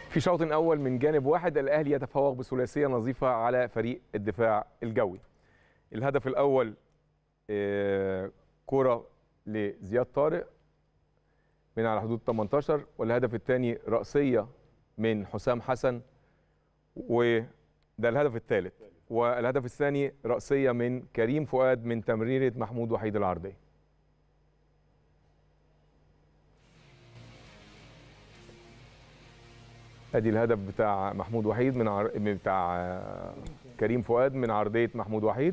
في شوط اول من جانب واحد الاهلي يتفوق بثلاثيه نظيفه على فريق الدفاع الجوي الهدف الاول آه، كره لزياد طارق من على حدود 18 والهدف الثاني رأسية من حسام حسن وده الهدف الثالث والهدف الثاني رأسية من كريم فؤاد من تمريرة محمود وحيد العرضية ادي الهدف بتاع محمود وحيد من عر... بتاع آه، كريم فؤاد من عرضية محمود وحيد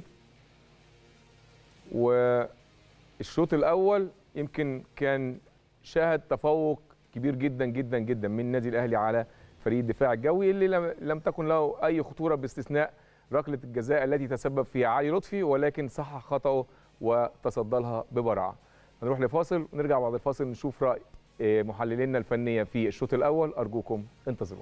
والشوط الاول يمكن كان شاهد تفوق كبير جدا جدا جدا من النادي الاهلي على فريق الدفاع الجوي اللي لم- لم تكن له اي خطوره باستثناء ركله الجزاء التي تسبب فيها علي لطفي ولكن صحح خطاه وتصدى لها ببراعه. هنروح لفاصل ونرجع بعد الفاصل نشوف راي آه، محللينا الفنيه في الشوط الاول ارجوكم انتظروا.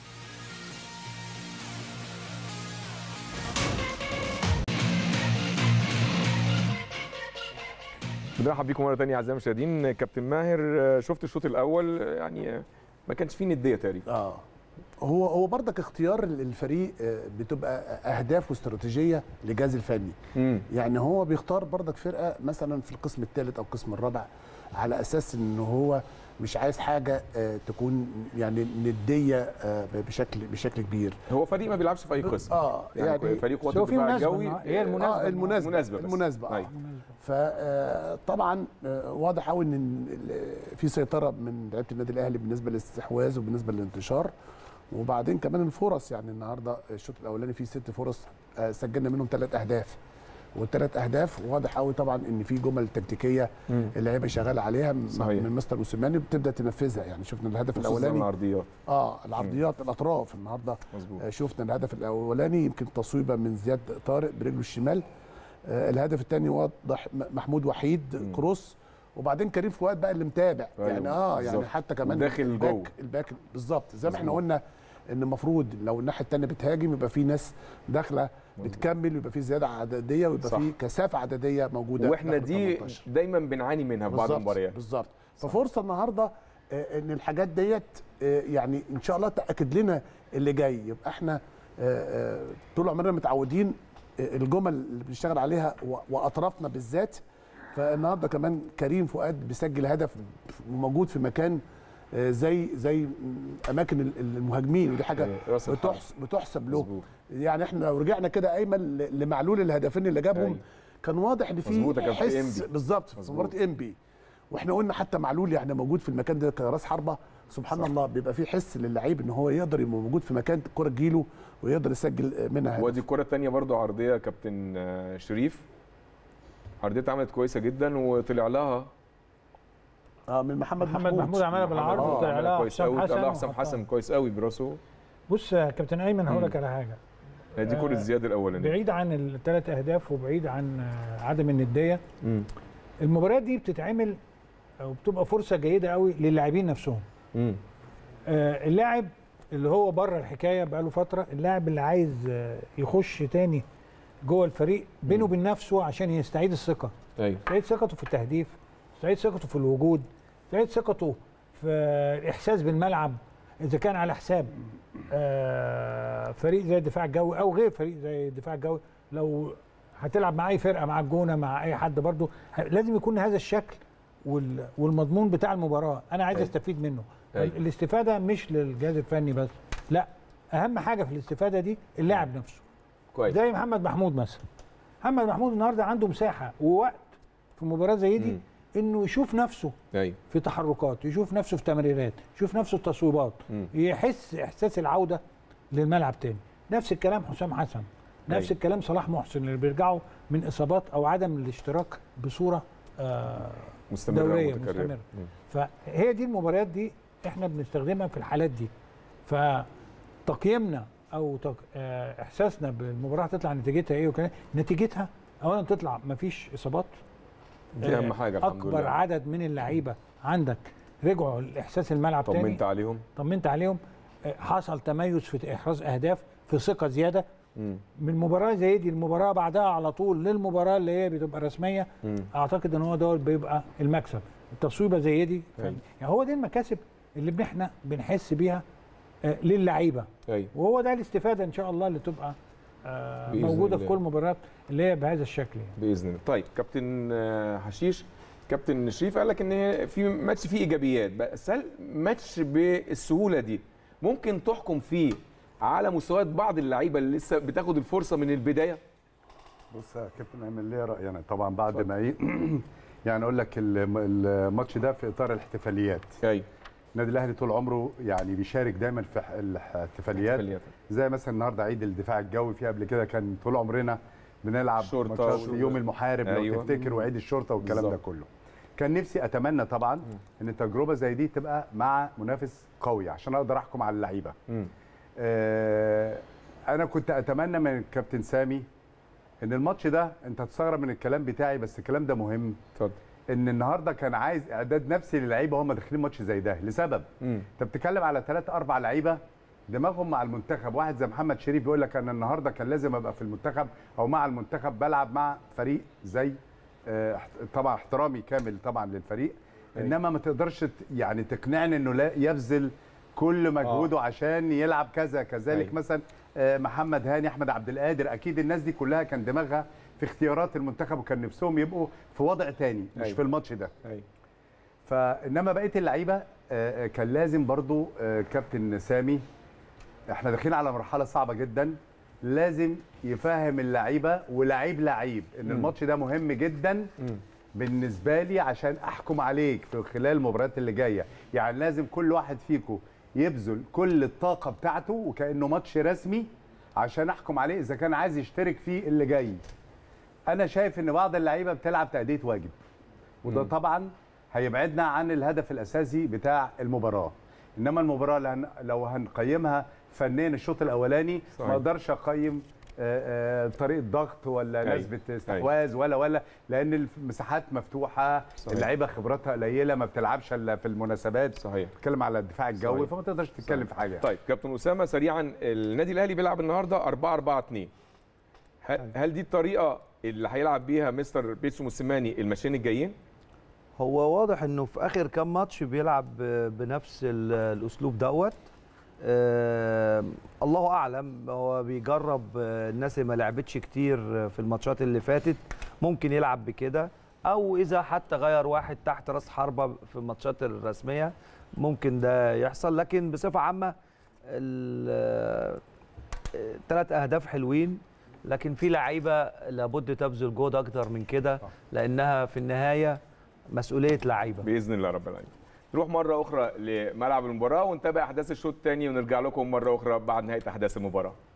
بنرحب بيكم مره ثانيه اعزائي المشاهدين كابتن ماهر آه، شفت الشوط الاول آه، يعني آه، ما كانش فيه نديه تقريبا اه هو هو برضك اختيار الفريق آه، بتبقى اهداف واستراتيجيه للجهاز الفني امم يعني هو بيختار برضك فرقه مثلا في القسم الثالث او القسم الرابع على اساس ان هو مش عايز حاجه آه، تكون يعني نديه آه، بشكل بشكل كبير هو فريق ما بيلعبش في اي قسم اه يعني, يعني فريق قوات بس هو في الدفاع مناسبة الجوي النهار- هي المناسبة آه المناسبه مناسبة بس. المناسبه اه أيوة. فطبعا واضح قوي ان ال- في سيطره من لعيبه النادي الاهلي بالنسبه للاستحواذ وبالنسبه للانتشار وبعدين كمان الفرص يعني النهارده الشوط الاولاني فيه ست فرص آه، سجلنا منهم ثلاث اهداف والثلاث اهداف واضح قوي طبعا ان في جمل تكتيكيه مم. اللعيبه شغاله عليها م- صحيح. من مستر موسيماني بتبدا تنفذها يعني شفنا الهدف خصوصا الاولاني العرضيات اه العرضيات الاطراف النهارده مظبوط آه، شفنا الهدف الاولاني يمكن تصويبه من زياد طارق برجله الشمال آه، الهدف الثاني واضح م- محمود وحيد مم. كروس وبعدين كريم فؤاد بقى اللي متابع أيوة، يعني اه يعني بالظبط. حتى كمان وداخل الباك جوه. الباك بالظبط زي ما احنا مظبوط. قلنا ان المفروض لو الناحيه الثانيه بتهاجم يبقى في ناس داخله مظبوط. بتكمل ويبقى في زياده عدديه ويبقى صح. في كثافه عدديه موجوده واحنا داخل دي 18. دايما بنعاني منها في بعض بالظبط، المباريات بالظبط صح. ففرصه النهارده آه، ان الحاجات ديت آه، يعني ان شاء الله تاكد لنا اللي جاي يبقى احنا آه، آه، طول عمرنا متعودين آه، الجمل اللي بنشتغل عليها و- واطرافنا بالذات فالنهارده كمان كريم فؤاد بيسجل هدف موجود في مكان آه، زي زي اماكن ال- المهاجمين ودي حاجه أيوة، راس الحرب. بتحس بتحسب له مظبوط. يعني احنا لو رجعنا كده ايمن ل- لمعلول الهدفين اللي جابهم أيوة. كان واضح ان في مظبوط، كان في حس إنبي. بالظبط في مظبوط. مباراه انبي واحنا قلنا حتى معلول يعني موجود في المكان ده كراس حربه سبحان صح. صح. الله بيبقى في حس للعيب ان هو يقدر يبقى موجود في مكان الكره تجيله ويقدر يسجل منها ودي هدف الكره الثانيه برضو عرضيه يا كابتن آه، شريف عرضيتها عملت كويسه جدا وطلع لها اه من محمد محمد محمود, محمود عملها بالعرض آه، وطلع عملها لها كويس حسام قوي حسن طلع حسام وحطها. حسن كويس قوي براسه بص يا كابتن ايمن هقول مم. لك على حاجه هي دي كره آه، زياد الاولانيه بعيد عن الثلاث اهداف وبعيد عن آه، عدم النديه مم. المباريات دي بتتعمل او بتبقى فرصه جيده قوي للاعبين نفسهم مم. آه، اللاعب اللي هو بره الحكايه بقاله فتره اللاعب اللي عايز آه، يخش تاني جوه الفريق بينه وبين نفسه عشان يستعيد الثقه ايوه يستعيد ثقته في التهديف يستعيد ثقته في الوجود يستعيد ثقته في الاحساس بالملعب اذا كان على حساب آه، فريق زي الدفاع الجوي او غير فريق زي الدفاع الجوي لو هتلعب مع اي فرقه مع الجونه مع اي حد برضو ه- لازم يكون هذا الشكل وال- والمضمون بتاع المباراه انا عايز أيوة. استفيد منه أيوة. الاستفاده مش للجهاز الفني بس لا اهم حاجه في الاستفاده دي اللاعب نفسه كويس زي محمد محمود مثلا محمد محمود النهارده عنده مساحه ووقت في مباراه زي دي مم. انه يشوف نفسه ايوه في تحركات يشوف نفسه في تمريرات يشوف نفسه في تصويبات مم. يحس احساس العوده للملعب تاني نفس الكلام حسام حسن نفس أيوة. الكلام صلاح محسن اللي بيرجعوا من اصابات او عدم الاشتراك بصوره آه مستمره دورية ومتكررة. مستمرة. مم. فهي دي المباريات دي احنا بنستخدمها في الحالات دي فتقييمنا او تق... آه، احساسنا بالمباراه هتطلع نتيجتها ايه وكده نتيجتها اولا تطلع مفيش اصابات دي اهم آه، حاجه الحمد اكبر لله عدد من اللعيبه عندك رجعوا لاحساس الملعب تاني طمنت عليهم طمنت عليهم آه، حصل تميز في احراز اهداف في ثقه زياده مم. من مباراه زي دي المباراه بعدها على طول للمباراه اللي هي بتبقى رسميه مم. اعتقد ان هو ده بيبقى المكسب التصويبه زي دي ف... أيوة. يعني هو دي المكاسب اللي احنا بنحس بيها آه، للعيبه ايوه وهو ده الاستفاده ان شاء الله اللي تبقى آه، بإذن موجوده في الله. كل المباريات اللي هي بهذا الشكل يعني. باذن الله طيب كابتن آه، حشيش كابتن شريف قال لك ان هي في ماتش فيه ايجابيات بس هل ماتش بالسهوله دي ممكن تحكم فيه على مستويات بعض اللعيبه اللي لسه بتاخد الفرصه من البدايه بص يا كابتن ايمن ليا راي انا طبعا بعد اتفضل. ما ايه يعني اقول لك الم- الماتش ده في اطار الاحتفاليات ايوه النادي الاهلي طول عمره يعني بيشارك دايما في ح- الاحتفاليات احتفاليات. زي مثلا النهارده عيد الدفاع الجوي في قبل كده كان طول عمرنا بنلعب شرطة ماتشات و- يوم المحارب لو أيوة. تفتكر وعيد الشرطه والكلام ده بالظبط. كله كان نفسي اتمنى طبعا ان تجربه زي دي تبقى مع منافس قوي عشان اقدر احكم على اللعيبه مم. آه، انا كنت اتمنى من الكابتن سامي ان الماتش ده انت هتستغرب من الكلام بتاعي بس الكلام ده مهم اتفضل ان النهارده كان عايز اعداد نفسي للعيبه وهم داخلين ماتش زي ده لسبب مم. انت بتتكلم على ثلاثة اربع لعيبه دماغهم مع المنتخب واحد زي محمد شريف بيقول لك انا النهارده كان لازم ابقى في المنتخب او مع المنتخب بلعب مع فريق زي آه، طبعا احترامي كامل طبعا للفريق أيوة. انما ما تقدرش ت- يعني تقنعني انه لا يبذل كل مجهوده عشان يلعب كذا كذلك أيوة. مثلا آه، محمد هاني احمد عبد القادر اكيد الناس دي كلها كان دماغها في اختيارات المنتخب وكان نفسهم يبقوا في وضع تاني مش أيوة. في الماتش ده ايوه فانما بقيه اللعيبه آه، آه، كان لازم برضو آه، كابتن سامي احنا داخلين على مرحله صعبه جدا لازم يفهم اللعيبه ولعيب لعيب ان مم. الماتش ده مهم جدا مم. بالنسبه لي عشان احكم عليك في خلال المباريات اللي جايه يعني لازم كل واحد فيكم يبذل كل الطاقه بتاعته وكانه ماتش رسمي عشان احكم عليه اذا كان عايز يشترك فيه اللي جاي انا شايف ان بعض اللعيبه بتلعب تاديه واجب وده مم. طبعا هيبعدنا عن الهدف الاساسي بتاع المباراه انما المباراه اللي هن- لو هنقيمها فنيا الشوط الاولاني صحيح. ما اقدرش اقيم آه، آه، طريقه ضغط ولا أيوة. نسبه استحواذ ولا ولا لان المساحات مفتوحه صحيح. اللعيبه خبراتها قليله ما بتلعبش الا في المناسبات صحيح بتتكلم على الدفاع الجوي صحيح. فما تقدرش تتكلم صحيح. في حاجه طيب كابتن اسامه سريعا النادي الاهلي بيلعب النهارده 4 4 2 هل هل دي الطريقه اللي هيلعب بيها مستر بيتسو موسيماني الماتشين الجايين؟ هو واضح انه في اخر كام ماتش بيلعب ب- بنفس ال- الاسلوب دوت آه الله اعلم هو بيجرب آه، الناس اللي ما لعبتش كتير آه، في الماتشات اللي فاتت ممكن يلعب بكده او اذا حتى غير واحد تحت راس حربه في الماتشات الرسميه ممكن ده يحصل لكن بصفه عامه ثلاث اهداف حلوين لكن في لعيبه لابد تبذل جهد اكتر من كده لانها في النهايه مسؤوليه لعيبه باذن الله رب العالمين. نروح مره اخرى لملعب المباراه ونتابع احداث الشوط الثاني ونرجع لكم مره اخرى بعد نهايه احداث المباراه.